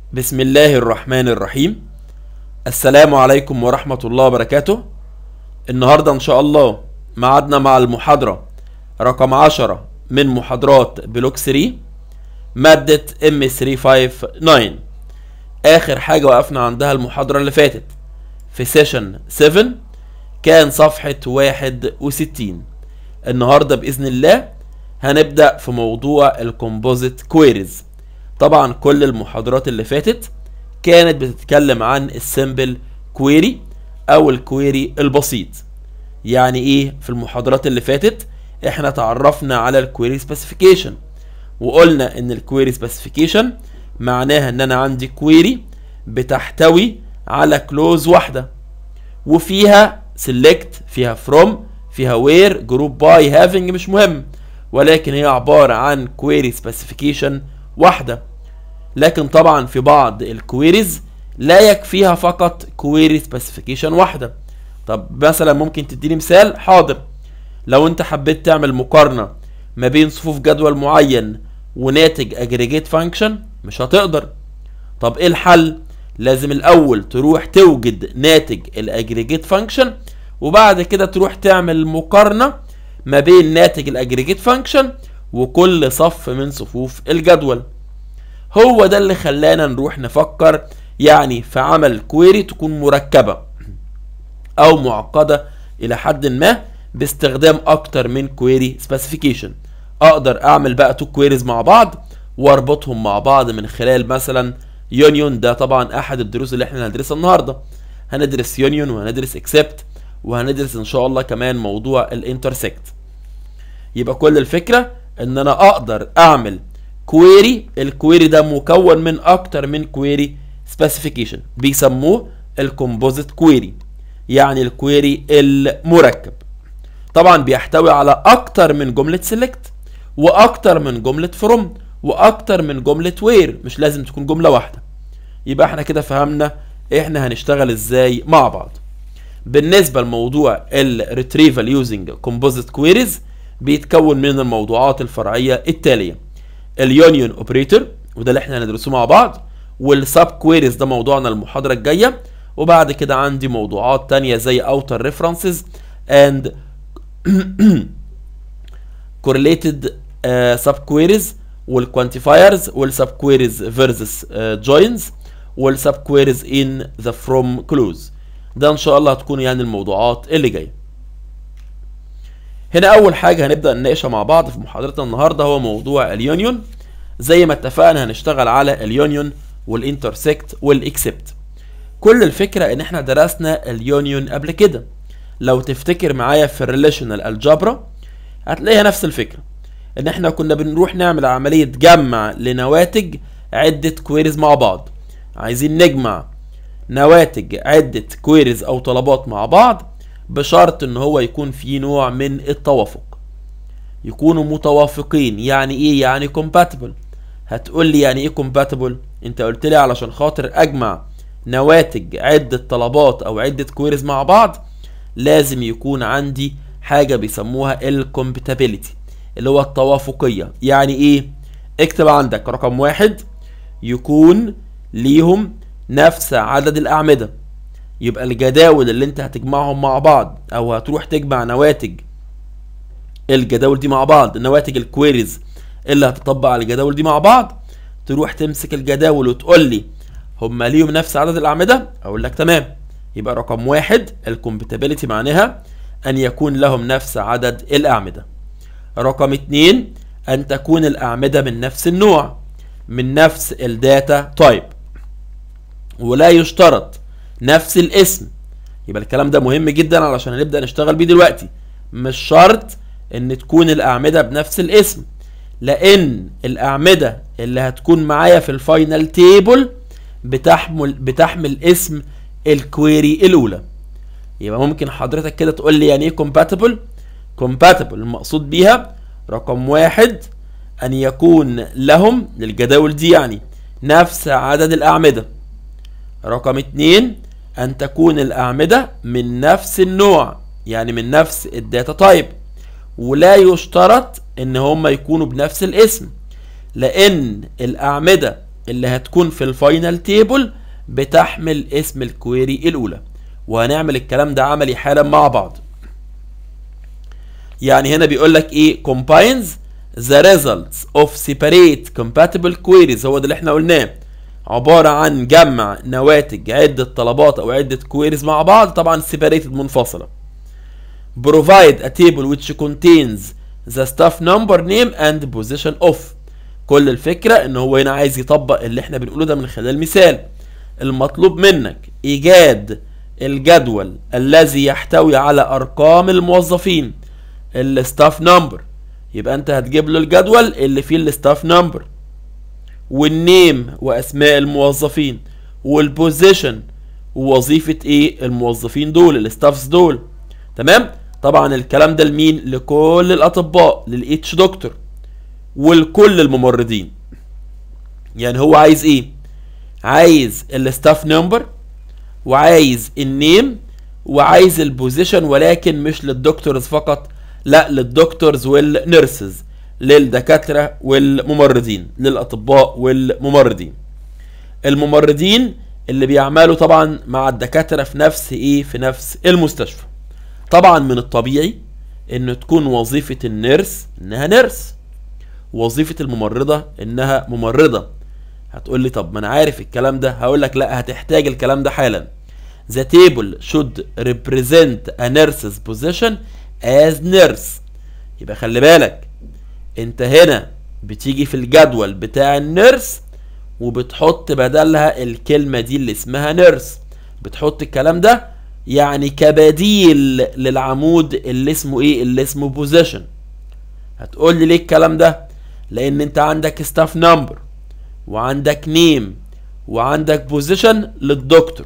بسم الله الرحمن الرحيم السلام عليكم ورحمة الله وبركاته النهاردة إن شاء الله معادنا مع المحاضرة رقم 10 من محاضرات بلوك 3 مادة M359 آخر حاجة وقفنا عندها المحاضرة اللي فاتت في سيشن 7 كان صفحة 61 النهاردة بإذن الله هنبدأ في موضوع الكومبوزيت كويريز طبعا كل المحاضرات اللي فاتت كانت بتتكلم عن السيمبل كويري او الكويري البسيط يعني ايه في المحاضرات اللي فاتت احنا تعرفنا على الكويري سبيسيفيكيشن وقلنا ان الكويري سبيسيفيكيشن معناها ان انا عندي كويري بتحتوي على كلوز واحده وفيها سيلكت فيها فروم فيها وير جروب باي هافنج مش مهم ولكن هي عباره عن كويري سبيسيفيكيشن واحده لكن طبعا في بعض الكويريز لا يكفيها فقط كويري سبيسيفيكيشن واحده طب مثلا ممكن تديني مثال حاضر لو انت حبيت تعمل مقارنه ما بين صفوف جدول معين وناتج اجريجيت فانكشن مش هتقدر طب ايه الحل لازم الاول تروح توجد ناتج الاجريجيت فانكشن وبعد كده تروح تعمل مقارنه ما بين ناتج الاجريجيت فانكشن وكل صف من صفوف الجدول هو ده اللي خلانا نروح نفكر يعني في عمل كويري تكون مركبة او معقدة الى حد ما باستخدام اكتر من كويري سبيسيفيكيشن اقدر اعمل بقى تو كويريز مع بعض واربطهم مع بعض من خلال مثلا يونيون ده طبعا احد الدروس اللي احنا هندرسها النهارده هندرس يونيون وهندرس اكسبت وهندرس ان شاء الله كمان موضوع الانترسكت يبقى كل الفكره ان انا اقدر اعمل كويري الكويري ده مكون من اكتر من كويري سبيسيفيكيشن بيسموه الكومبوزيت كويري يعني الكويري المركب طبعا بيحتوي على اكتر من جمله سيلكت واكتر من جمله فروم واكتر من جمله وير مش لازم تكون جمله واحده يبقى احنا كده فهمنا احنا هنشتغل ازاي مع بعض بالنسبه لموضوع الريتريفال يوزنج كومبوزيت كويريز بيتكون من الموضوعات الفرعيه التاليه اليونيون اوبريتور وده اللي احنا هندرسه مع بعض والسب كويريز ده موضوعنا المحاضره الجايه وبعد كده عندي موضوعات تانية زي اوتر ريفرنسز اند correlated سب كويريز والكوانتيفايرز والسب كويريز فيرسس جوينز والسب كويريز ان ذا فروم كلوز ده ان شاء الله هتكون يعني الموضوعات اللي جايه هنا اول حاجه هنبدا نناقشها مع بعض في محاضرتنا النهارده هو موضوع اليونيون زي ما اتفقنا هنشتغل على اليونيون والانترسكت والاكسبت كل الفكره ان احنا درسنا اليونيون قبل كده لو تفتكر معايا في الريليشنال الجبرا هتلاقيها نفس الفكره ان احنا كنا بنروح نعمل عمليه جمع لنواتج عده كويريز مع بعض عايزين نجمع نواتج عده كويريز او طلبات مع بعض بشرط ان هو يكون في نوع من التوافق يكونوا متوافقين يعني ايه يعني compatible هتقول لي يعني ايه compatible انت قلت لي علشان خاطر اجمع نواتج عدة طلبات او عدة كويريز مع بعض لازم يكون عندي حاجة بيسموها الكومباتيبيليتي اللي هو التوافقية يعني ايه اكتب عندك رقم واحد يكون ليهم نفس عدد الاعمده يبقى الجداول اللي انت هتجمعهم مع بعض او هتروح تجمع نواتج الجداول دي مع بعض نواتج الكويريز اللي هتطبق على الجداول دي مع بعض تروح تمسك الجداول وتقول لي هم ليهم نفس عدد الاعمده اقول لك تمام يبقى رقم واحد الكومباتيبيليتي معناها ان يكون لهم نفس عدد الاعمده رقم اتنين ان تكون الاعمده من نفس النوع من نفس الداتا تايب ولا يشترط نفس الاسم يبقى الكلام ده مهم جدا علشان هنبدا نشتغل بيه دلوقتي مش شرط ان تكون الاعمده بنفس الاسم لان الاعمده اللي هتكون معايا في الفاينل تيبل بتحمل بتحمل اسم الكويري الاولى يبقى ممكن حضرتك كده تقول لي يعني ايه compatible compatible المقصود بيها رقم واحد ان يكون لهم للجداول دي يعني نفس عدد الاعمده رقم اتنين ان تكون الاعمده من نفس النوع يعني من نفس الداتا تايب ولا يشترط ان هم يكونوا بنفس الاسم لان الاعمده اللي هتكون في الفاينل تيبل بتحمل اسم الكويري الاولى وهنعمل الكلام ده عملي حالا مع بعض يعني هنا بيقول لك ايه combines the results of separate compatible queries هو ده اللي احنا قلناه عبارة عن جمع نواتج عدة طلبات او عدة كويريز مع بعض طبعا separated منفصلة provide a table which contains the staff number name and position of كل الفكرة ان هو هنا عايز يطبق اللي احنا بنقوله ده من خلال مثال المطلوب منك ايجاد الجدول الذي يحتوي على ارقام الموظفين الستاف نمبر يبقى انت هتجيب له الجدول اللي فيه الستاف نمبر والنيم واسماء الموظفين والبوزيشن ووظيفة ايه الموظفين دول الستافز دول تمام طبعا الكلام ده لمين لكل الاطباء للاتش دكتور ولكل الممرضين يعني هو عايز ايه عايز الستاف نمبر وعايز النيم وعايز البوزيشن ولكن مش للدكتورز فقط لا للدكتورز والنيرسز للدكاترة والممرضين للأطباء والممرضين الممرضين اللي بيعملوا طبعا مع الدكاترة في نفس ايه في نفس المستشفى طبعا من الطبيعي ان تكون وظيفة النيرس انها نيرس وظيفة الممرضة انها ممرضة هتقول لي طب ما انا عارف الكلام ده هقول لك لا هتحتاج الكلام ده حالا The table should represent a nurse's position as nurse يبقى خلي بالك انت هنا بتيجي في الجدول بتاع النيرس وبتحط بدلها الكلمة دي اللي اسمها نيرس بتحط الكلام ده يعني كبديل للعمود اللي اسمه ايه اللي اسمه بوزيشن هتقول لي ليه الكلام ده لان انت عندك ستاف نمبر وعندك نيم وعندك بوزيشن للدكتور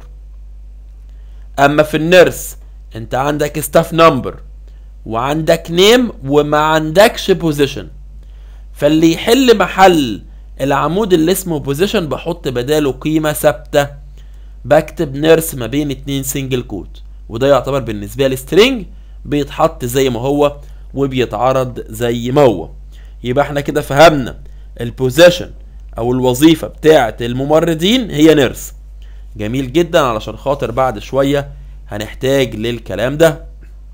اما في النيرس انت عندك ستاف نمبر وعندك نيم وما عندكش بوزيشن فاللي يحل محل العمود اللي اسمه بوزيشن بحط بداله قيمه ثابته بكتب نيرس ما بين اتنين سنجل كوت وده يعتبر بالنسبه لي سترينج بيتحط زي ما هو وبيتعرض زي ما هو يبقى احنا كده فهمنا البوزيشن او الوظيفه بتاعه الممرضين هي نيرس جميل جدا علشان خاطر بعد شويه هنحتاج للكلام ده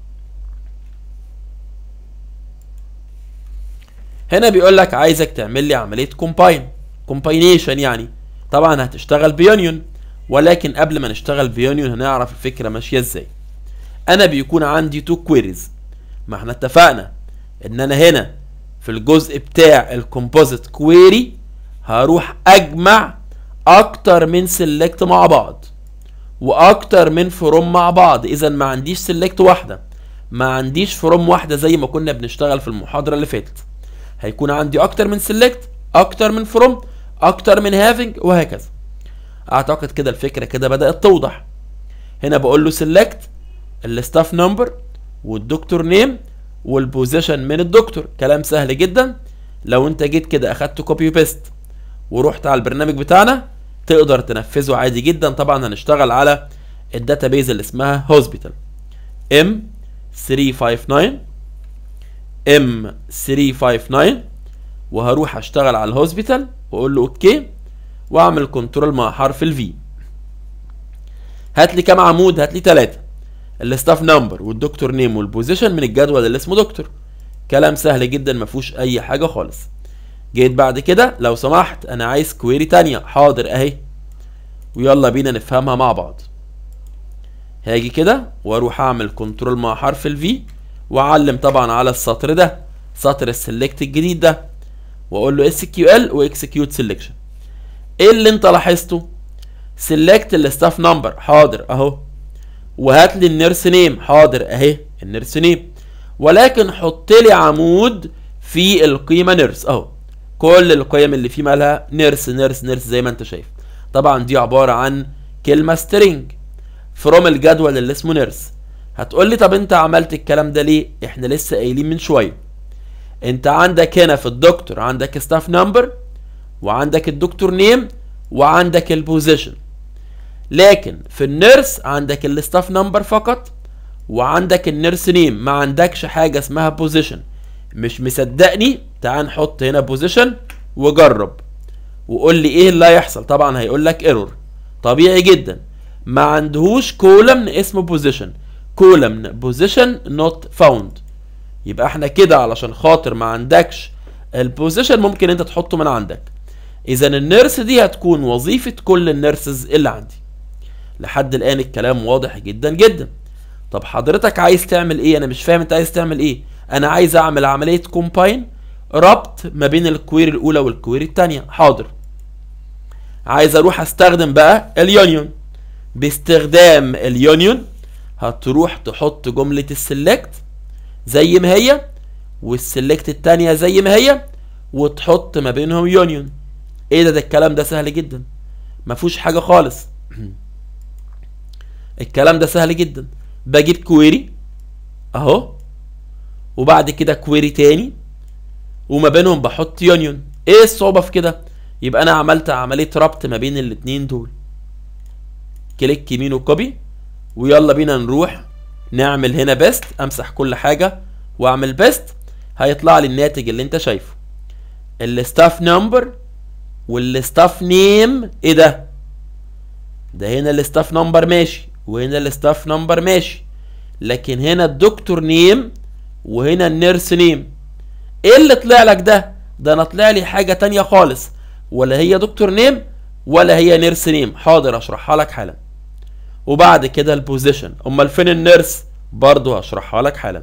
هنا بيقول لك عايزك تعمل لي عمليه كومباين كومباينيشن يعني طبعا هتشتغل بيونيون ولكن قبل ما نشتغل بيونيون هنعرف الفكره ماشيه ازاي انا بيكون عندي تو كويريز ما احنا اتفقنا ان انا هنا في الجزء بتاع الكومبوزيت كويري هروح اجمع اكتر من سيلكت مع بعض واكتر من فروم مع بعض اذا ما عنديش سيلكت واحده ما عنديش فروم واحده زي ما كنا بنشتغل في المحاضره اللي فاتت هيكون عندي اكتر من سيلكت اكتر من فروم اكتر من هافنج وهكذا اعتقد كده الفكره كده بدات توضح هنا بقول له سيلكت الستاف نمبر والدكتور نيم والبوزيشن من الدكتور كلام سهل جدا لو انت جيت كده اخدت كوبي بيست ورحت على البرنامج بتاعنا تقدر تنفذه عادي جدا طبعا هنشتغل على الداتابيز اللي اسمها هوسبيتال ام 359 ام 359 وهروح اشتغل على الهوسبيتال واقول له اوكي واعمل كنترول مع حرف الفي هات لي كام عمود هات لي ثلاثه الستاف نمبر والدكتور نيم والبوزيشن من الجدول اللي اسمه دكتور كلام سهل جدا ما فيهوش اي حاجه خالص جيت بعد كده لو سمحت انا عايز كويري تانية حاضر اهي ويلا بينا نفهمها مع بعض هاجي كده واروح اعمل كنترول مع حرف الفي واعلم طبعا على السطر ده سطر السلكت الجديد ده واقول له اس كيو ال واكسكيوت سيلكشن ايه اللي انت لاحظته سيلكت الستاف نمبر حاضر اهو وهات لي النيرس نيم حاضر اهي النيرس نيم ولكن حط لي عمود في القيمه نيرس اهو كل القيم اللي فيه مالها نيرس نيرس نيرس زي ما انت شايف طبعا دي عباره عن كلمه سترينج فروم الجدول اللي اسمه نيرس هتقول لي طب انت عملت الكلام ده ليه احنا لسه قايلين من شويه انت عندك هنا في الدكتور عندك ستاف نمبر وعندك الدكتور نيم وعندك البوزيشن لكن في النيرس عندك الستاف نمبر فقط وعندك النيرس نيم ما عندكش حاجه اسمها بوزيشن مش مصدقني تعال نحط هنا بوزيشن وجرب وقول لي ايه اللي هيحصل طبعا هيقول لك ايرور طبيعي جدا ما عندهوش كولمن اسمه بوزيشن كولمن بوزيشن نوت فاوند يبقى احنا كده علشان خاطر ما عندكش البوزيشن ممكن انت تحطه من عندك اذا النيرس دي هتكون وظيفة كل النيرسز اللي عندي لحد الان الكلام واضح جدا جدا طب حضرتك عايز تعمل ايه انا مش فاهم انت عايز تعمل ايه انا عايز اعمل عملية كومباين ربط ما بين الكويري الاولى والكويري الثانيه حاضر عايز اروح استخدم بقى اليونيون باستخدام اليونيون هتروح تحط جملة السلكت زي ما هي والسلكت التانية زي ما هي وتحط ما بينهم يونيون ايه ده ده الكلام ده سهل جدا ما فيهوش حاجة خالص الكلام ده سهل جدا بجيب كويري اهو وبعد كده كويري تاني وما بينهم بحط يونيون ايه الصعوبة في كده يبقى انا عملت عملية ربط ما بين الاتنين دول كليك يمين وكوبي ويلا بينا نروح نعمل هنا بيست امسح كل حاجة واعمل بيست هيطلع لي الناتج اللي انت شايفه الستاف نمبر والستاف نيم ايه ده ده هنا الستاف نمبر ماشي وهنا الستاف نمبر ماشي لكن هنا الدكتور نيم وهنا النيرس نيم ايه اللي طلع لك ده ده انا طلع لي حاجه تانية خالص ولا هي دكتور نيم ولا هي نيرس نيم حاضر اشرحها لك حالا وبعد كده البوزيشن امال فين النيرس برضو هشرحها لك حالا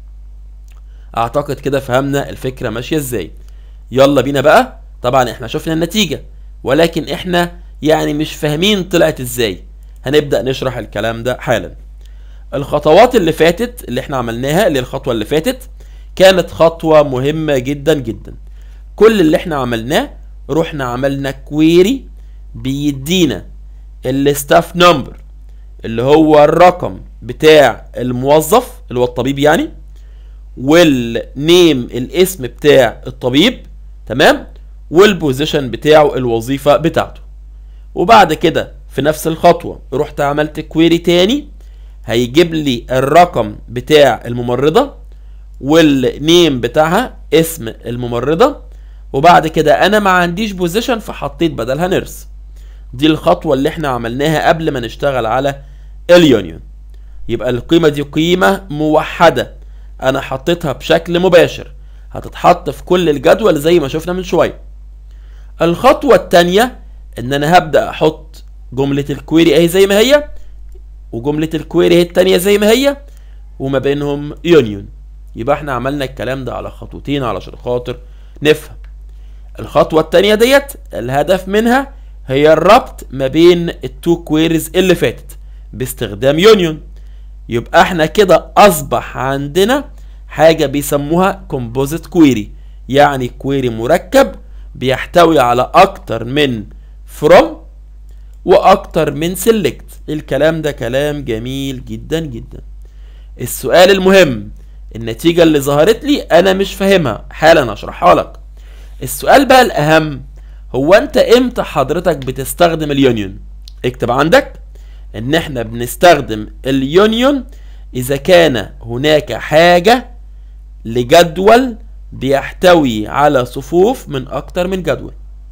اعتقد كده فهمنا الفكره ماشيه ازاي يلا بينا بقى طبعا احنا شفنا النتيجه ولكن احنا يعني مش فاهمين طلعت ازاي هنبدا نشرح الكلام ده حالا الخطوات اللي فاتت اللي احنا عملناها اللي الخطوه اللي فاتت كانت خطوه مهمه جدا جدا كل اللي احنا عملناه رحنا عملنا كويري بيدينا الستاف نمبر اللي هو الرقم بتاع الموظف اللي هو الطبيب يعني والنيم الاسم بتاع الطبيب تمام والبوزيشن بتاعه الوظيفه بتاعته وبعد كده في نفس الخطوه رحت عملت كويري تاني هيجيب لي الرقم بتاع الممرضه والنيم بتاعها اسم الممرضه وبعد كده انا ما عنديش بوزيشن فحطيت بدلها نيرس دي الخطوه اللي احنا عملناها قبل ما نشتغل على اليونيون يبقى القيمه دي قيمه موحده انا حطيتها بشكل مباشر هتتحط في كل الجدول زي ما شفنا من شويه الخطوه الثانيه ان انا هبدا احط جمله الكويري اهي زي ما هي وجمله الكويري هي الثانيه زي ما هي وما بينهم يونيون يبقى احنا عملنا الكلام ده على خطوتين علشان خاطر نفهم الخطوه الثانيه ديت الهدف منها هي الربط ما بين التو كويريز اللي فاتت باستخدام يونيون يبقى احنا كده اصبح عندنا حاجة بيسموها كومبوزيت كويري يعني كويري مركب بيحتوي على اكتر من فروم واكتر من سيلكت الكلام ده كلام جميل جدا جدا السؤال المهم النتيجة اللي ظهرت لي انا مش فاهمها حالا اشرحها لك السؤال بقى الاهم هو انت امتى حضرتك بتستخدم اليونيون اكتب عندك ان احنا بنستخدم اليونيون اذا كان هناك حاجة لجدول بيحتوي على صفوف من اكتر من جدول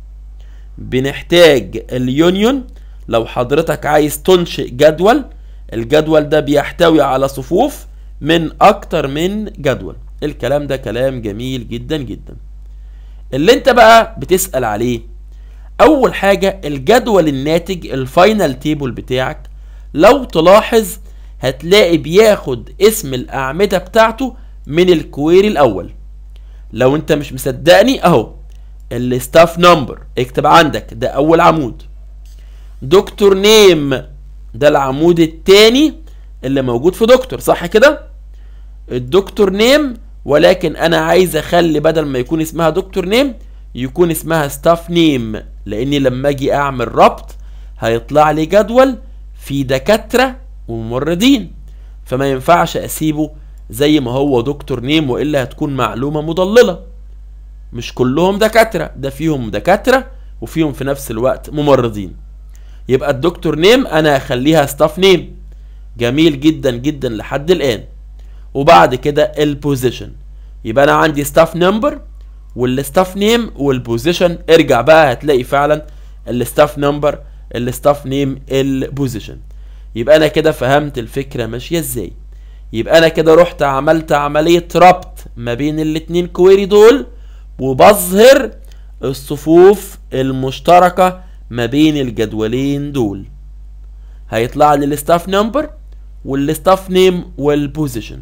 بنحتاج اليونيون لو حضرتك عايز تنشئ جدول الجدول ده بيحتوي على صفوف من اكتر من جدول الكلام ده كلام جميل جدا جدا اللي انت بقى بتسأل عليه اول حاجة الجدول الناتج الفاينل تيبل بتاعك لو تلاحظ هتلاقي بياخد اسم الاعمدة بتاعته من الكويري الاول لو انت مش مصدقني اهو الستاف نمبر اكتب عندك ده اول عمود دكتور نيم ده العمود التاني اللي موجود في دكتور صح كده الدكتور نيم ولكن انا عايز اخلي بدل ما يكون اسمها دكتور نيم يكون اسمها ستاف نيم لاني لما اجي اعمل ربط هيطلع لي جدول في دكاترة وممرضين فما ينفعش اسيبه زي ما هو دكتور نيم والا هتكون معلومة مضللة مش كلهم دكاترة ده فيهم دكاترة وفيهم في نفس الوقت ممرضين يبقى الدكتور نيم انا هخليها ستاف نيم جميل جدا جدا لحد الان وبعد كده البوزيشن يبقى انا عندي ستاف نمبر والستاف نيم والبوزيشن ارجع بقى هتلاقي فعلا الستاف نمبر الستاف نيم البوزيشن يبقى انا كده فهمت الفكره ماشيه ازاي يبقى انا كده رحت عملت عمليه ربط ما بين الاتنين كويري دول وبظهر الصفوف المشتركه ما بين الجدولين دول هيطلع لي الستاف نمبر والستاف نيم والبوزيشن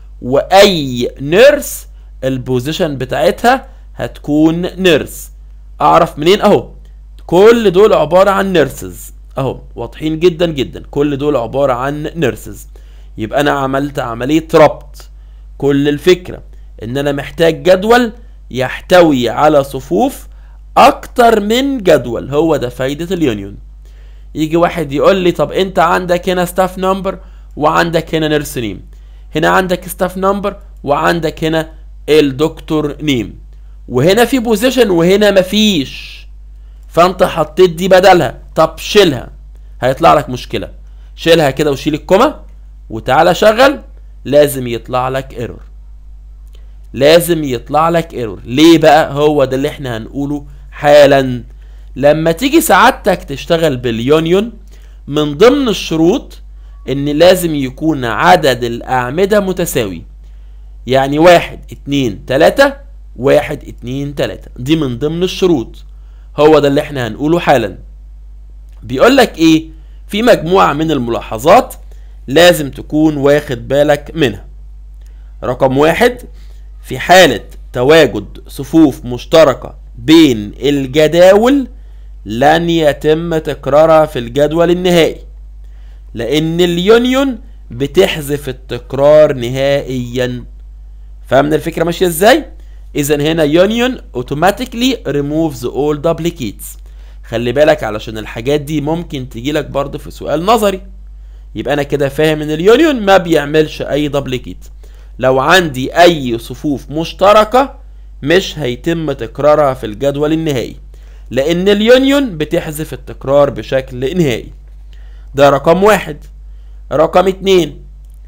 واي نيرس البوزيشن بتاعتها هتكون نيرس اعرف منين اهو كل دول عباره عن نيرسز اهو واضحين جدا جدا كل دول عباره عن نيرسز يبقى انا عملت عمليه ربط كل الفكره ان انا محتاج جدول يحتوي على صفوف اكتر من جدول هو ده فايده اليونيون يجي واحد يقول لي طب انت عندك هنا ستاف نمبر وعندك هنا نيرس نيم هنا عندك ستاف نمبر وعندك هنا الدكتور نيم وهنا في بوزيشن وهنا مفيش فانت حطيت دي بدلها طب شيلها هيطلع لك مشكله شيلها كده وشيل الكوما وتعالى شغل لازم يطلع لك ايرور لازم يطلع لك ايرور ليه بقى هو ده اللي احنا هنقوله حالا لما تيجي سعادتك تشتغل باليونيون من ضمن الشروط ان لازم يكون عدد الاعمدة متساوي يعني واحد اتنين تلاتة واحد اتنين تلاتة دي من ضمن الشروط هو ده اللي احنا هنقوله حالا بيقول لك ايه في مجموعة من الملاحظات لازم تكون واخد بالك منها رقم واحد في حالة تواجد صفوف مشتركة بين الجداول لن يتم تكرارها في الجدول النهائي لان اليونيون بتحذف التكرار نهائيا فاهمنا الفكره ماشيه ازاي اذا هنا يونيون اوتوماتيكلي removes all duplicates خلي بالك علشان الحاجات دي ممكن تجي لك برضه في سؤال نظري يبقى انا كده فاهم ان اليونيون ما بيعملش اي دبليكيت لو عندي اي صفوف مشتركه مش هيتم تكرارها في الجدول النهائي لان اليونيون بتحذف التكرار بشكل نهائي ده رقم واحد رقم اتنين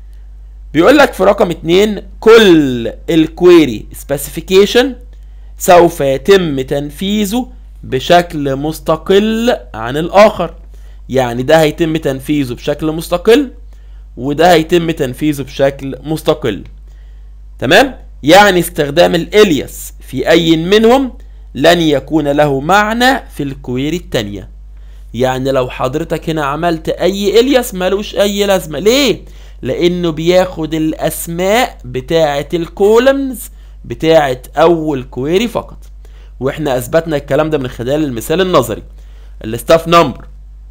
بيقول لك في رقم اتنين كل الكويري سبيسيفيكيشن سوف يتم تنفيذه بشكل مستقل عن الاخر يعني ده هيتم تنفيذه بشكل مستقل وده هيتم تنفيذه بشكل مستقل تمام يعني استخدام الالياس في اي منهم لن يكون له معنى في الكويري التانية يعني لو حضرتك هنا عملت اي الياس ملوش اي لازمة ليه لانه بياخد الاسماء بتاعة الكولمز بتاعة اول كويري فقط واحنا اثبتنا الكلام ده من خلال المثال النظري الستاف نمبر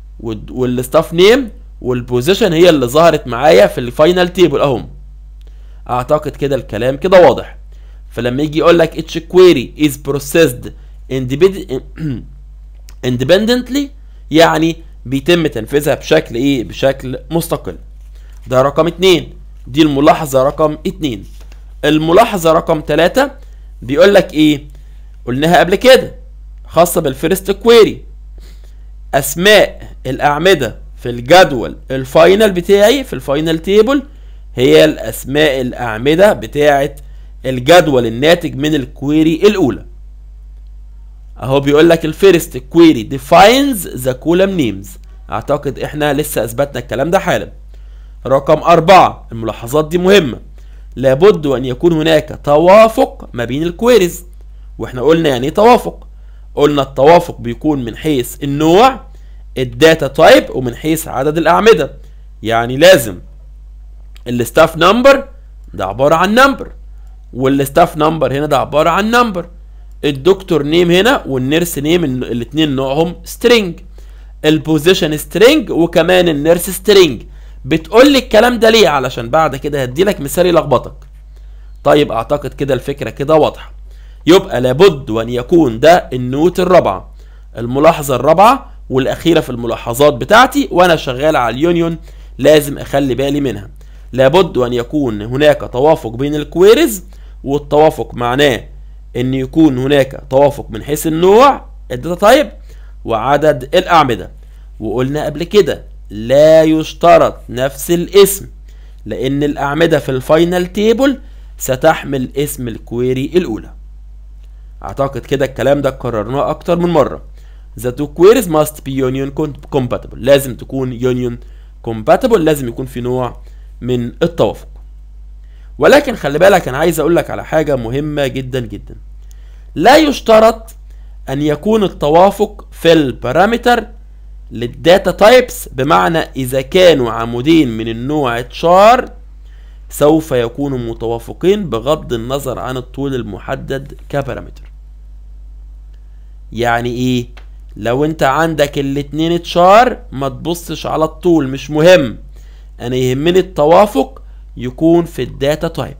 والستاف نيم والبوزيشن هي اللي ظهرت معايا في الفاينل تيبل اهم اعتقد كده الكلام كده واضح فلما يجي يقول لك اتش كويري از بروسيسد independently يعني بيتم تنفيذها بشكل ايه بشكل مستقل ده رقم اتنين دي الملاحظة رقم اتنين الملاحظة رقم تلاتة بيقول لك ايه قلناها قبل كده خاصة بالفيرست كويري اسماء الاعمدة في الجدول الفاينل بتاعي في الفاينل تيبل هي الاسماء الاعمدة بتاعة الجدول الناتج من الكويري الاولى اهو بيقول لك الفيرست كويري defines the column names اعتقد احنا لسه اثبتنا الكلام ده حالا رقم أربعة الملاحظات دي مهمة لابد أن يكون هناك توافق ما بين الكويريز واحنا قلنا يعني ايه توافق قلنا التوافق بيكون من حيث النوع الداتا تايب ومن حيث عدد الأعمدة يعني لازم الستاف نمبر ده عبارة عن نمبر والستاف نمبر هنا ده عبارة عن نمبر الدكتور نيم هنا والنيرس نيم الاثنين نوعهم سترينج البوزيشن سترينج وكمان النيرس سترينج بتقول لي الكلام ده ليه علشان بعد كده هدي لك مثال يلخبطك طيب اعتقد كده الفكره كده واضحه يبقى لابد وان يكون ده النوت الرابعه الملاحظه الرابعه والاخيره في الملاحظات بتاعتي وانا شغال على اليونيون لازم اخلي بالي منها لابد ان يكون هناك توافق بين الكويريز والتوافق معناه ان يكون هناك توافق من حيث النوع الداتا تايب وعدد الاعمده وقلنا قبل كده لا يشترط نفس الاسم لان الاعمده في الفاينل تيبل ستحمل اسم الكويري الاولى اعتقد كده الكلام ده كررناه اكتر من مره the two queries must be union compatible لازم تكون union compatible لازم يكون في نوع من التوافق ولكن خلي بالك انا عايز اقول لك على حاجه مهمه جدا جدا لا يشترط ان يكون التوافق في البارامتر للداتا تايبس بمعنى اذا كانوا عمودين من النوع تشار سوف يكونوا متوافقين بغض النظر عن الطول المحدد كبارامتر يعني ايه لو انت عندك الاتنين تشار ما تبصش على الطول مش مهم انا يهمني التوافق يكون في الداتا تايب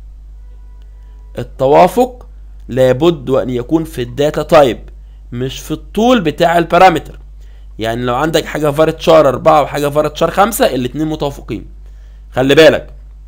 التوافق لابد ان يكون في الداتا تايب مش في الطول بتاع البارامتر يعني لو عندك حاجه فارت شار 4 وحاجه فارت شار 5 الاثنين متوافقين خلي بالك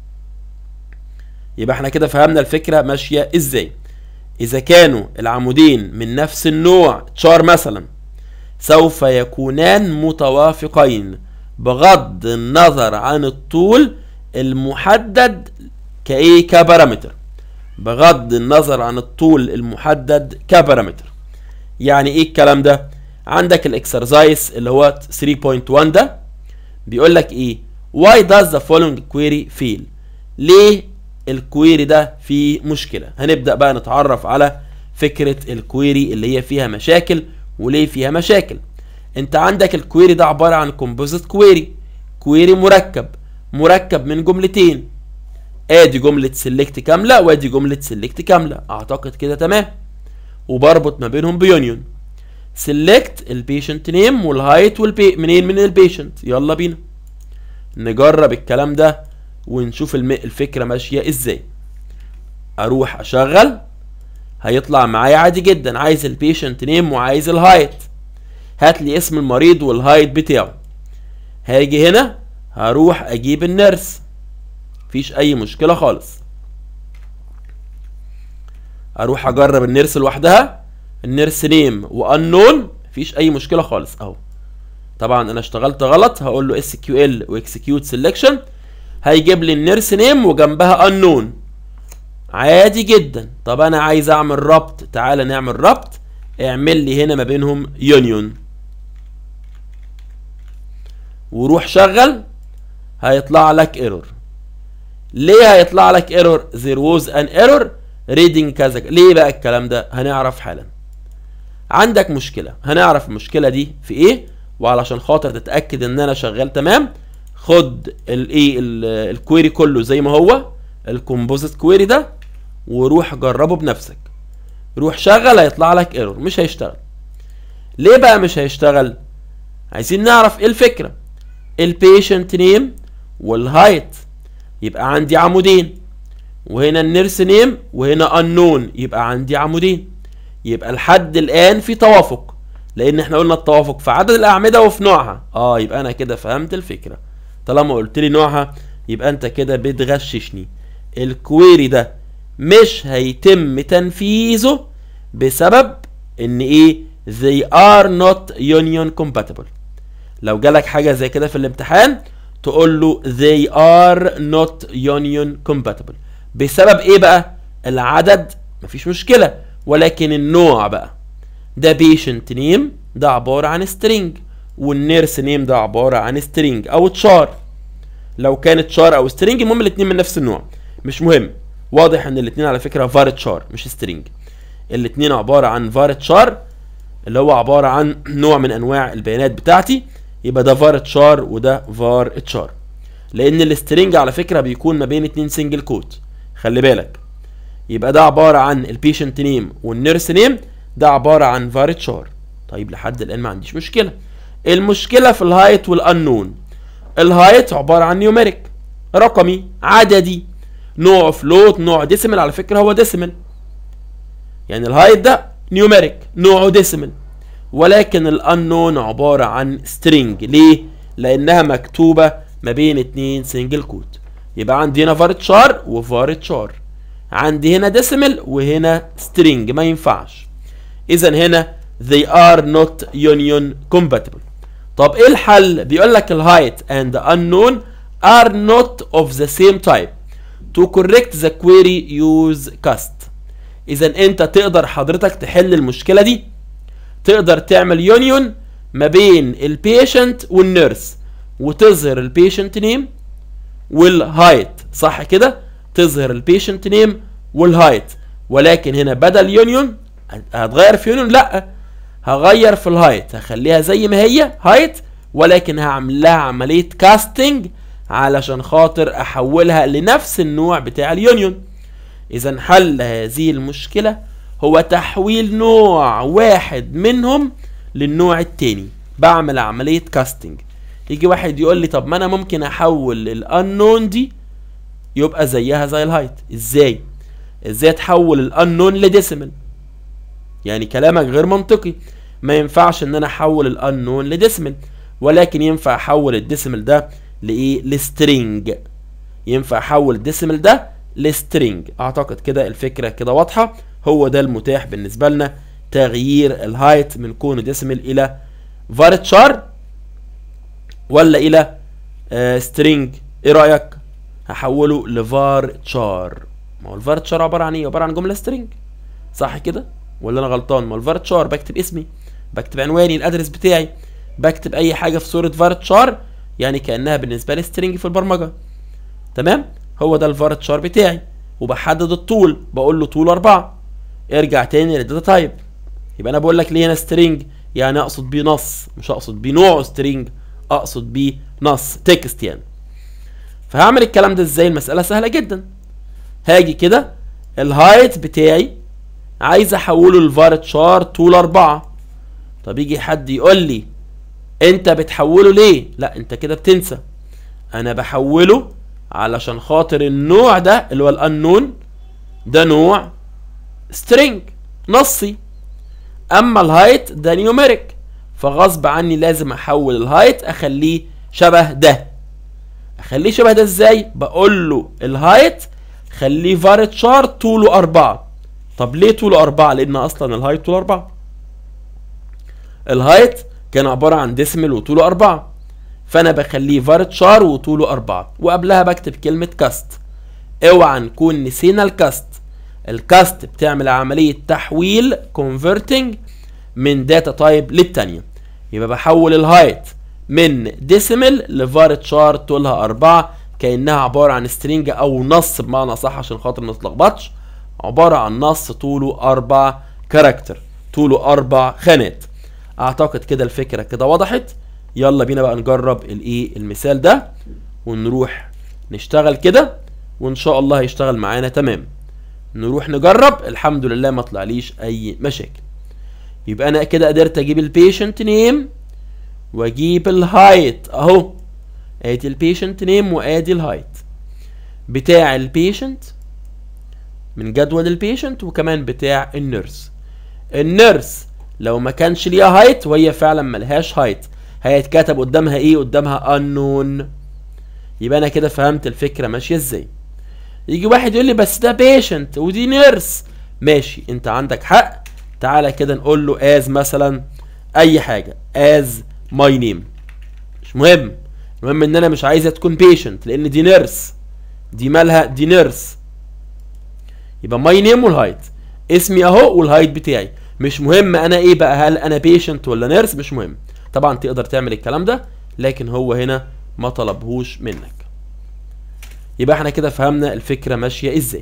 يبقى احنا كده فهمنا الفكره ماشيه ازاي اذا كانوا العمودين من نفس النوع تشار مثلا سوف يكونان متوافقين بغض النظر عن الطول المحدد كايه كبارامتر بغض النظر عن الطول المحدد كبارامتر يعني ايه الكلام ده عندك الاكسرسايز اللي هو 3.1 ده بيقول لك ايه why does the following query fail ليه الكويري ده فيه مشكله هنبدا بقى نتعرف على فكره الكويري اللي هي فيها مشاكل وليه فيها مشاكل انت عندك الكويري ده عباره عن كومبوزيت كويري كويري مركب مركب من جملتين ادي جمله سيلكت كامله وادي جمله سيلكت كامله اعتقد كده تمام وبربط ما بينهم بيونيون سيلكت البيشنت نيم والهايت والبي منين من البيشنت يلا بينا نجرب الكلام ده ونشوف الم... الفكره ماشيه ازاي اروح اشغل هيطلع معايا عادي جدا عايز البيشنت نيم وعايز الهايت هات لي اسم المريض والهايت بتاعه هاجي هنا هروح اجيب النرس مفيش اي مشكله خالص اروح اجرب النرس لوحدها النرس نيم وانون مفيش اي مشكله خالص اهو طبعا انا اشتغلت غلط هقول له اس كيو ال واكسكيوت سيلكشن هيجيب لي النيرس نيم وجنبها انون عادي جدا طب انا عايز اعمل ربط تعالى نعمل ربط اعمل لي هنا ما بينهم يونيون وروح شغل هيطلع لك ايرور ليه هيطلع لك ايرور there was an error reading كذا ليه بقى الكلام ده هنعرف حالا عندك مشكله هنعرف المشكله دي في ايه وعلشان خاطر تتاكد ان انا شغال تمام خد الايه الكويري كله زي ما هو الكومبوزيت كويري ده وروح جربه بنفسك روح شغل هيطلع لك ايرور مش هيشتغل ليه بقى مش هيشتغل عايزين نعرف ايه الفكره البيشنت نيم والهايت يبقى عندي عمودين وهنا النيرس نيم وهنا انون يبقى عندي عمودين يبقى لحد الان في توافق لان احنا قلنا التوافق في عدد الاعمده وفي نوعها اه يبقى انا كده فهمت الفكره طالما قلت لي نوعها يبقى انت كده بتغششني الكويري ده مش هيتم تنفيذه بسبب ان ايه they are not union compatible لو جالك حاجه زي كده في الامتحان تقول له they are not union compatible بسبب ايه بقى العدد مفيش مشكله ولكن النوع بقى ده patient name ده عباره عن string والنيرس نيم ده عباره عن string او تشار لو كانت شار او string المهم الاثنين من نفس النوع مش مهم واضح ان الاثنين على فكره فارت شار مش string الاثنين عباره عن فارت شار اللي هو عباره عن نوع من انواع البيانات بتاعتي يبقى ده فارت شار وده فار تشار لان السترنج على فكره بيكون ما بين اتنين سنجل كوت خلي بالك يبقى ده عباره عن البيشنت نيم والنيرس نيم ده عباره عن فار تشار طيب لحد الان ما عنديش مشكله المشكله في الهايت والانون الهايت عباره عن نيوميريك رقمي عددي نوع فلوت نوع ديسيمال على فكره هو ديسيمال يعني الهايت ده نيوميريك نوعه ديسيمال ولكن الانون عبارة عن سترينج ليه؟ لانها مكتوبة ما بين اتنين سنجل كوت يبقى عندي هنا فار تشار وفار تشار عندي هنا ديسيمال وهنا سترينج ما ينفعش اذا هنا they are not union compatible طب ايه الحل بيقول لك الهايت and the unknown are not of the same type to correct the query use cast اذا انت تقدر حضرتك تحل المشكله دي تقدر تعمل يونيون ما بين البيشنت والنيرس وتظهر البيشنت نيم والهايت صح كده تظهر البيشنت نيم والهايت ولكن هنا بدل يونيون هتغير في يونيون لا هغير في الهايت هخليها زي ما هي هايت ولكن هعمل لها عمليه كاستنج علشان خاطر احولها لنفس النوع بتاع اليونيون اذا حل هذه المشكله هو تحويل نوع واحد منهم للنوع التاني بعمل عمليه كاستنج يجي واحد يقول لي طب ما انا ممكن احول الانون دي يبقى زيها زي الهايت ازاي ازاي تحول الانون لديسيمال يعني كلامك غير منطقي ما ينفعش ان انا احول الانون لديسيمال ولكن ينفع احول الديسيمال ده لايه لسترينج ينفع احول الديسيمال ده لسترينج اعتقد كده الفكره كده واضحه هو ده المتاح بالنسبه لنا تغيير الهايت من كونه ديسيمال الى فارتشار ولا الى آه سترينج ايه رايك هحوله لفار تشار ما هو الفار تشار عباره عن ايه عباره عن جمله سترينج صح كده ولا انا غلطان ما الفار تشار بكتب اسمي بكتب عنواني الادرس بتاعي بكتب اي حاجه في صوره فار تشار يعني كانها بالنسبه لي سترينج في البرمجه تمام هو ده الفار تشار بتاعي وبحدد الطول بقول له طول أربعة ارجع تاني للداتا تايب يبقى انا بقول لك ليه هنا سترينج يعني اقصد بيه نص مش اقصد بيه نوع سترينج اقصد بيه نص تكست يعني فهعمل الكلام ده ازاي المساله سهله جدا هاجي كده الهايت بتاعي عايز احوله لفار تشار طول أربعة طب يجي حد يقول لي انت بتحوله ليه لا انت كده بتنسى انا بحوله علشان خاطر النوع ده اللي هو الانون ده نوع سترينج نصي اما الهايت ده نيوميريك فغصب عني لازم احول الهايت اخليه شبه ده اخليه شبه ده ازاي بقول له الهايت خليه فارتشار طوله أربعة طب ليه طوله أربعة لأن أصلا الهايت طوله أربعة الهايت كان عبارة عن ديسمل وطوله أربعة فأنا بخليه فارتشار وطوله أربعة وقبلها بكتب كلمة كاست اوعى نكون نسينا الكاست الكاست بتعمل عملية تحويل converting من داتا تايب للتانية يبقى بحول الهايت من ديسيمل لفارتشار طولها أربعة كأنها عبارة عن سترينج أو نص بمعنى صح عشان خاطر ما نتلخبطش عبارة عن نص طوله أربع كاركتر طوله أربع خانات أعتقد كده الفكرة كده وضحت يلا بينا بقى نجرب الإيه المثال ده ونروح نشتغل كده وإن شاء الله هيشتغل معانا تمام نروح نجرب الحمد لله ما طلعليش أي مشاكل يبقى أنا كده قدرت أجيب البيشنت نيم واجيب الهايت اهو ادي البيشنت نيم وادي الهايت بتاع البيشنت من جدول البيشنت وكمان بتاع النيرس النيرس لو ما كانش ليها هايت وهي فعلا ملهاش هايت هيتكتب قدامها ايه قدامها unknown يبقى انا كده فهمت الفكره ماشيه ازاي يجي واحد يقول لي بس ده بيشنت ودي نيرس ماشي انت عندك حق تعالى كده نقول له از مثلا اي حاجه از ماي نيم مش مهم المهم ان انا مش عايزها تكون بيشنت لان دي نيرس دي مالها دي نيرس يبقى ماي نيم والهايت اسمي اهو والهايت بتاعي مش مهم انا ايه بقى هل انا بيشنت ولا نيرس مش مهم طبعا تقدر تعمل الكلام ده لكن هو هنا ما طلبهوش منك يبقى احنا كده فهمنا الفكره ماشيه ازاي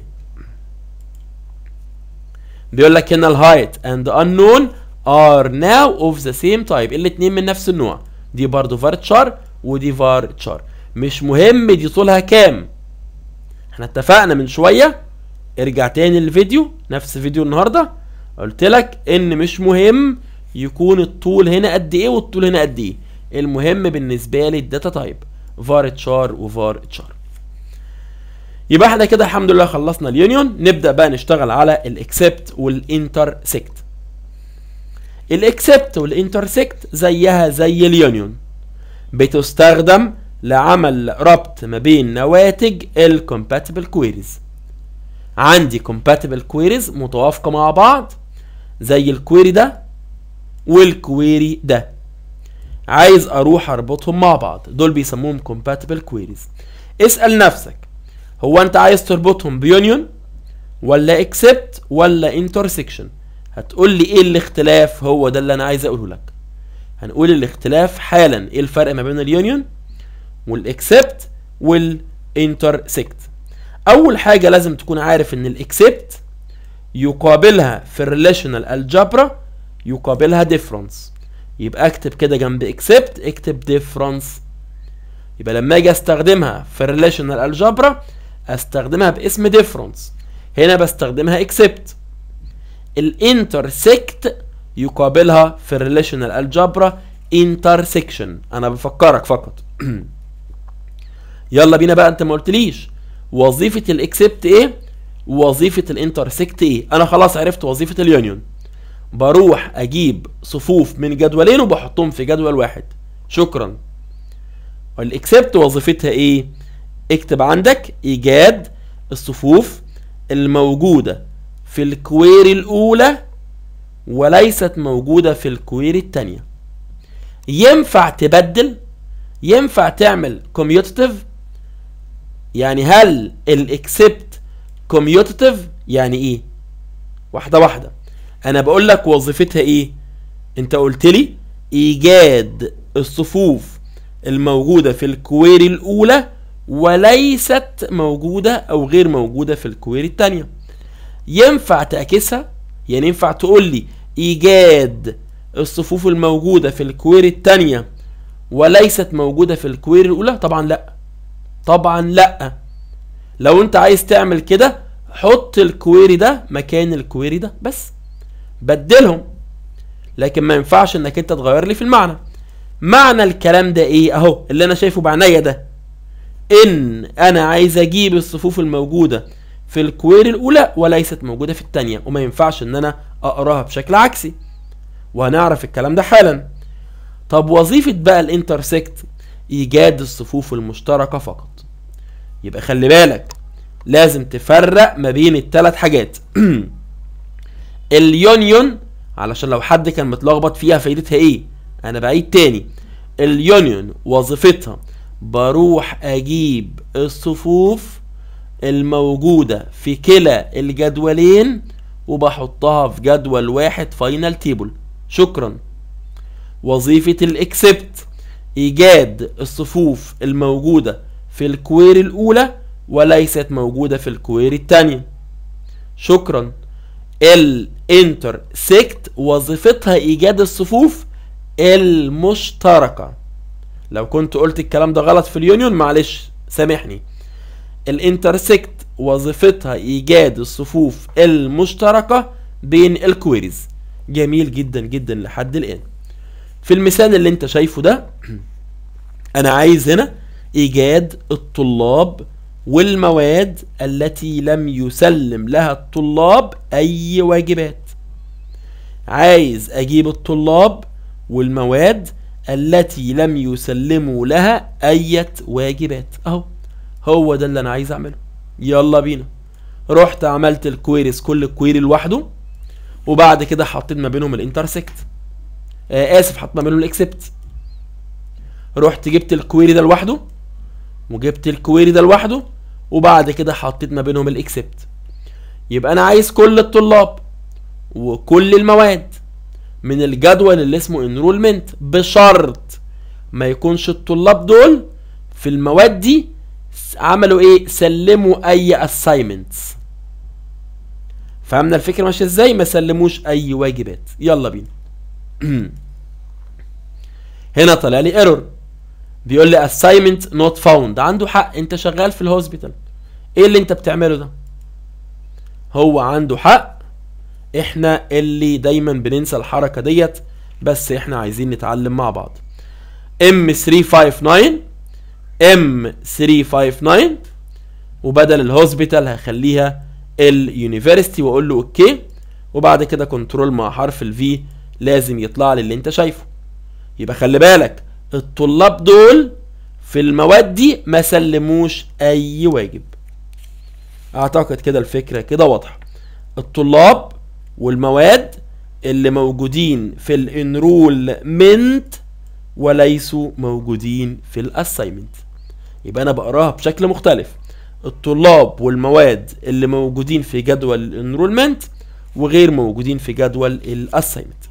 بيقول لك هنا الهايت and unknown are now of the same type الاتنين من نفس النوع دي برضو فارتشار ودي فارتشار مش مهم دي طولها كام احنا اتفقنا من شوية ارجع تاني للفيديو نفس فيديو النهاردة قلت لك ان مش مهم يكون الطول هنا قد ايه والطول هنا قد ايه المهم بالنسبة لي الداتا تايب فارتشار وفارتشار يبقى احنا كده الحمد لله خلصنا اليونيون نبدأ بقى نشتغل على الاكسبت والانترسكت الاكسبت والانترسكت زيها زي اليونيون بتستخدم لعمل ربط ما بين نواتج الكومباتبل كويريز عندي compatible كويريز متوافقة مع بعض زي الكويري ده والكويري ده عايز اروح اربطهم مع بعض دول بيسموهم compatible كويريز اسأل نفسك هو انت عايز تربطهم بيونيون ولا اكسبت ولا انترسكشن هتقول لي ايه الاختلاف هو ده اللي انا عايز اقوله لك هنقول الاختلاف حالا ايه الفرق ما بين اليونيون والاكسبت والانترسكت اول حاجه لازم تكون عارف ان الاكسبت يقابلها في الريليشنال الجبرا يقابلها ديفرنس يبقى اكتب كده جنب اكسبت اكتب ديفرنس يبقى لما اجي استخدمها في الريليشنال الجبرا استخدمها باسم ديفرنس هنا بستخدمها اكسبت الانترسكت يقابلها في الريليشنال الجبرا انترسكشن انا بفكرك فقط يلا بينا بقى انت ما قلتليش وظيفه الاكسبت ايه وظيفه الانترسكت ايه انا خلاص عرفت وظيفه اليونيون بروح اجيب صفوف من جدولين وبحطهم في جدول واحد شكرا والاكسبت وظيفتها ايه اكتب عندك ايجاد الصفوف الموجوده في الكويري الاولى وليست موجوده في الكويري الثانيه ينفع تبدل ينفع تعمل كوميوتيف يعني هل الاكسبت كوميوتيف يعني ايه واحده واحده انا بقول لك وظيفتها ايه انت قلت لي ايجاد الصفوف الموجوده في الكويري الاولى وليست موجوده او غير موجوده في الكويري الثانيه ينفع تعكسها يعني ينفع تقول لي ايجاد الصفوف الموجوده في الكويري الثانيه وليست موجوده في الكويري الاولى طبعا لا طبعا لا لو انت عايز تعمل كده حط الكويري ده مكان الكويري ده بس بدلهم لكن ما ينفعش انك انت تغير لي في المعنى معنى الكلام ده ايه اهو اللي انا شايفه بعينيا ده ان انا عايز اجيب الصفوف الموجوده في الكويري الاولى وليست موجوده في الثانيه وما ينفعش ان انا اقراها بشكل عكسي وهنعرف الكلام ده حالا طب وظيفه بقى الانترسكت ايجاد الصفوف المشتركه فقط يبقى خلي بالك لازم تفرق ما بين الثلاث حاجات اليونيون علشان لو حد كان متلخبط فيها فايدتها ايه انا بعيد تاني اليونيون وظيفتها بروح اجيب الصفوف الموجودة في كلا الجدولين وبحطها في جدول واحد فاينل تيبل شكرا وظيفة الاكسبت ايجاد الصفوف الموجودة في الكويري الاولى وليست موجودة في الكويري الثانية شكرا الانترسكت وظيفتها ايجاد الصفوف المشتركة لو كنت قلت الكلام ده غلط في اليونيون معلش سامحني الانترسكت وظيفتها ايجاد الصفوف المشتركة بين الكويريز جميل جدا جدا لحد الان في المثال اللي انت شايفه ده انا عايز هنا ايجاد الطلاب والمواد التي لم يسلم لها الطلاب اي واجبات عايز اجيب الطلاب والمواد التي لم يسلموا لها اي واجبات اهو هو ده اللي انا عايز اعمله يلا بينا رحت عملت الكويريز كل كويري لوحده وبعد كده حطيت ما بينهم الانترسكت آه اسف حطيت ما بينهم الاكسبت رحت جبت الكويري ده لوحده وجبت الكويري ده لوحده وبعد كده حطيت ما بينهم الاكسبت يبقى انا عايز كل الطلاب وكل المواد من الجدول اللي اسمه انرولمنت بشرط ما يكونش الطلاب دول في المواد دي عملوا ايه سلموا اي اساينمنتس فهمنا الفكره ماشيه ازاي ما سلموش اي واجبات يلا بينا هنا طلع لي ايرور بيقول لي assignment not found عنده حق انت شغال في الهوسبيتال ايه اللي انت بتعمله ده هو عنده حق احنا اللي دايما بننسى الحركه ديت بس احنا عايزين نتعلم مع بعض M359 M359 وبدل الهوسبيتال هخليها اليونيفرستي واقول له اوكي وبعد كده كنترول مع حرف الفي لازم يطلع لي اللي انت شايفه يبقى خلي بالك الطلاب دول في المواد دي ما سلموش اي واجب اعتقد كده الفكره كده واضحه الطلاب والمواد اللي موجودين في الانرولمنت وليسوا موجودين في الاساينمنت يبقى انا بقراها بشكل مختلف الطلاب والمواد اللي موجودين في جدول الانرولمنت وغير موجودين في جدول الاساينمنت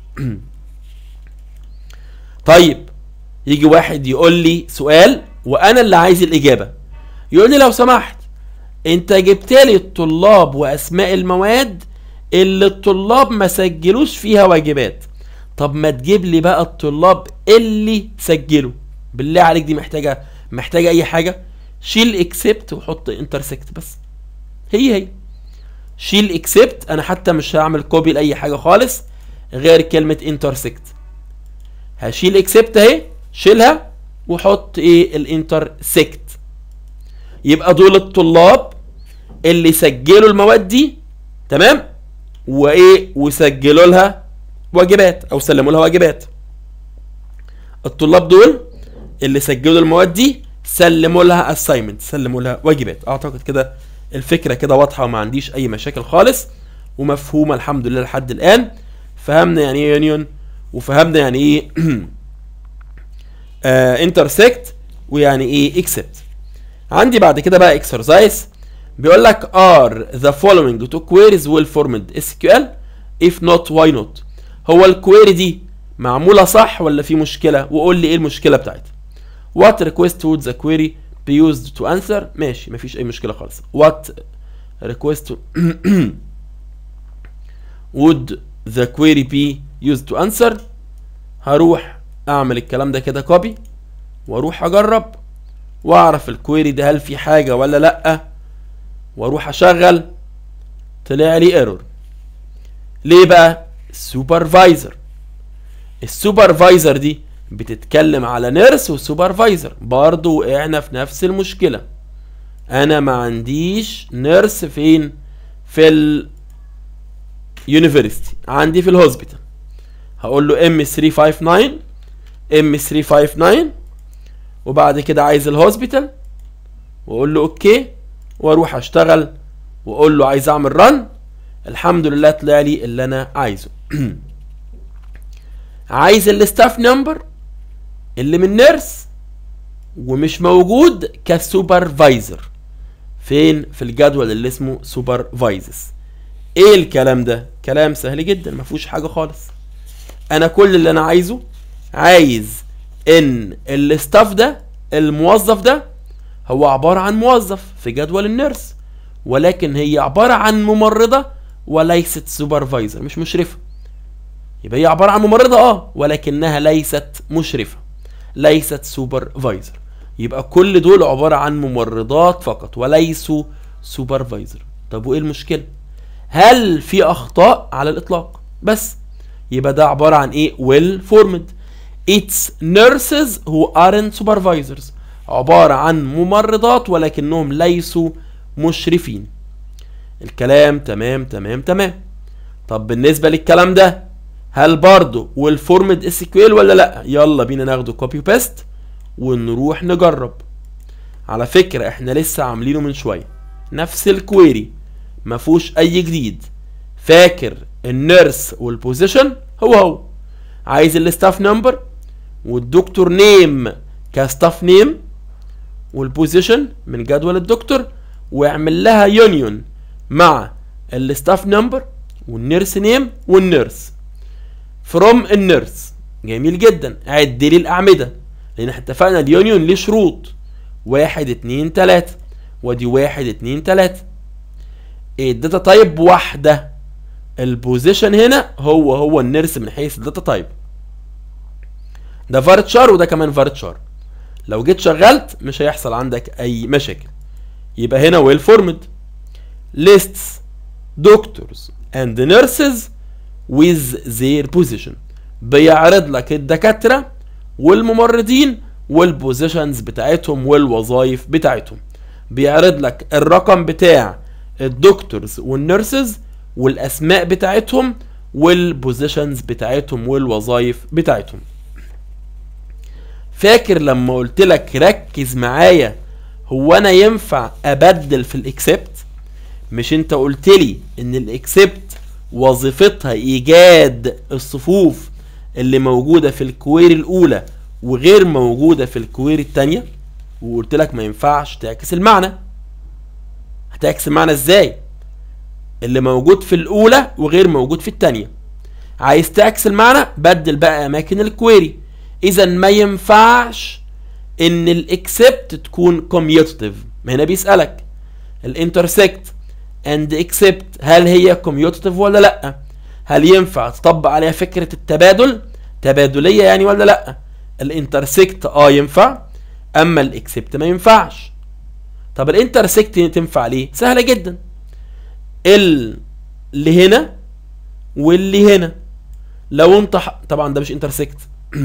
طيب يجي واحد يقول لي سؤال وانا اللي عايز الاجابه يقول لي لو سمحت انت جبت لي الطلاب واسماء المواد اللي الطلاب ما سجلوش فيها واجبات طب ما تجيب لي بقى الطلاب اللي سجلوا بالله عليك دي محتاجه محتاجه اي حاجه شيل اكسبت وحط انترسكت بس هي هي شيل اكسبت انا حتى مش هعمل كوبي لاي حاجه خالص غير كلمه انترسكت هشيل اكسبت اهي شيلها وحط ايه الانترسكت يبقى دول الطلاب اللي سجلوا المواد دي تمام وايه وسجلوا لها واجبات او سلموا لها واجبات الطلاب دول اللي سجلوا المواد دي سلموا لها اساينمنت سلموا لها واجبات اعتقد كده الفكره كده واضحه وما عنديش اي مشاكل خالص ومفهومه الحمد لله لحد الان فهمنا يعني ايه يونيون وفهمنا يعني ايه انترسكت ويعني ايه اكسبت عندي بعد كده بقى اكسرسايز بيقول لك are the following two queries well formed SQL if not why not هو الكويري دي معمولة صح ولا في مشكلة وقول لي ايه المشكلة بتاعتها what request would the query be used to answer ماشي مفيش اي مشكلة خالص what request would the query be used to answer هروح اعمل الكلام ده كده كوبي واروح اجرب واعرف الكويري ده هل في حاجة ولا لأ واروح اشغل طلع لي ايرور ليه بقى سوبرفايزر السوبرفايزر دي بتتكلم على نيرس وسوبرفايزر برضو وقعنا في نفس المشكلة انا ما عنديش نيرس فين في اليونيفرستي عندي في الهوسبيتال هقول له ام 359 ام 359 وبعد كده عايز الهوسبيتال واقول له اوكي واروح اشتغل واقول له عايز اعمل رن الحمد لله طلع لي اللي انا عايزه عايز الستاف نمبر اللي من نيرس ومش موجود كسوبرفايزر فين في الجدول اللي اسمه سوبرفايزز ايه الكلام ده كلام سهل جدا ما فيهوش حاجه خالص انا كل اللي انا عايزه عايز ان الستاف ده الموظف ده هو عبارة عن موظف في جدول النيرس ولكن هي عبارة عن ممرضة وليست سوبرفايزر مش مشرفة يبقى هي عبارة عن ممرضة اه ولكنها ليست مشرفة ليست سوبرفايزر يبقى كل دول عبارة عن ممرضات فقط وليسوا سوبرفايزر طب وايه المشكلة هل في اخطاء على الاطلاق بس يبقى ده عبارة عن ايه well formed it's nurses who aren't supervisors عبارة عن ممرضات ولكنهم ليسوا مشرفين الكلام تمام تمام تمام طب بالنسبة للكلام ده هل برضه والفورمد اس كيو ال ولا لا يلا بينا ناخده كوبي بيست ونروح نجرب على فكرة احنا لسه عاملينه من شوية نفس الكويري مفهوش اي جديد فاكر النيرس والبوزيشن هو هو عايز الستاف نمبر والدكتور نيم كستاف نيم والبوزيشن من جدول الدكتور واعمل لها يونيون مع الستاف نمبر والنيرس نيم والنيرس فروم النيرس جميل جدا عد لي الاعمده لان احنا اتفقنا اليونيون ليه شروط واحد اتنين تلاته ودي واحد اتنين تلاته الداتا تايب واحده البوزيشن هنا هو هو النيرس من حيث الداتا تايب ده فارتشار وده كمان فارتشار لو جيت شغلت مش هيحصل عندك اي مشاكل يبقى هنا ويل فورمد lists doctors and nurses with their position بيعرض لك الدكاترة والممرضين والبوزيشنز بتاعتهم والوظائف بتاعتهم بيعرض لك الرقم بتاع الدكتورز والنيرسز والاسماء بتاعتهم والبوزيشنز بتاعتهم والوظائف بتاعتهم فاكر لما قلت لك ركز معايا هو انا ينفع ابدل في الاكسبت مش انت قلت لي ان الاكسبت وظيفتها ايجاد الصفوف اللي موجوده في الكويري الاولى وغير موجوده في الكويري الثانيه وقلت لك ما ينفعش تعكس المعنى هتعكس المعنى ازاي اللي موجود في الاولى وغير موجود في الثانيه عايز تعكس المعنى بدل بقى اماكن الكويري اذا ما ينفعش ان الاكسبت تكون كوميوتيف ما هنا بيسالك الانترسكت اند اكسبت هل هي كوميوتيف ولا لا هل ينفع تطبق عليها فكره التبادل تبادليه يعني ولا لا الانترسكت اه ينفع اما الاكسبت ما ينفعش طب الانترسكت تنفع ليه سهله جدا اللي هنا واللي هنا لو انت ح... طبعا ده مش انترسكت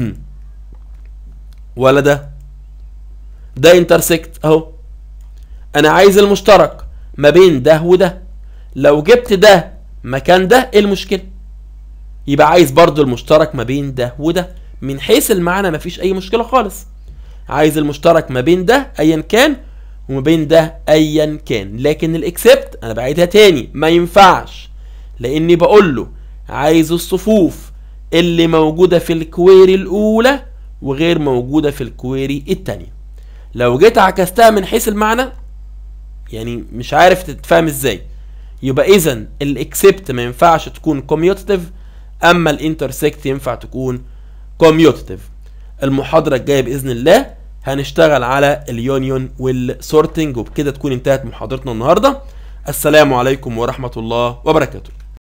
ولا ده ده انترسكت اهو انا عايز المشترك ما بين ده وده لو جبت ده مكان ده ايه المشكله يبقى عايز برضو المشترك ما بين ده وده من حيث المعنى مفيش اي مشكله خالص عايز المشترك ما بين ده ايا كان وما بين ده ايا كان لكن الاكسبت انا بعيدها تاني ما ينفعش لاني بقول له عايز الصفوف اللي موجوده في الكويري الاولى وغير موجوده في الكويري التانية لو جيت عكستها من حيث المعنى يعني مش عارف تتفهم ازاي يبقى اذا الاكسبت ما ينفعش تكون كوميوتيف اما الانترسكت ينفع تكون كوميوتيف المحاضره الجايه باذن الله هنشتغل على اليونيون والسورتنج وبكده تكون انتهت محاضرتنا النهارده السلام عليكم ورحمه الله وبركاته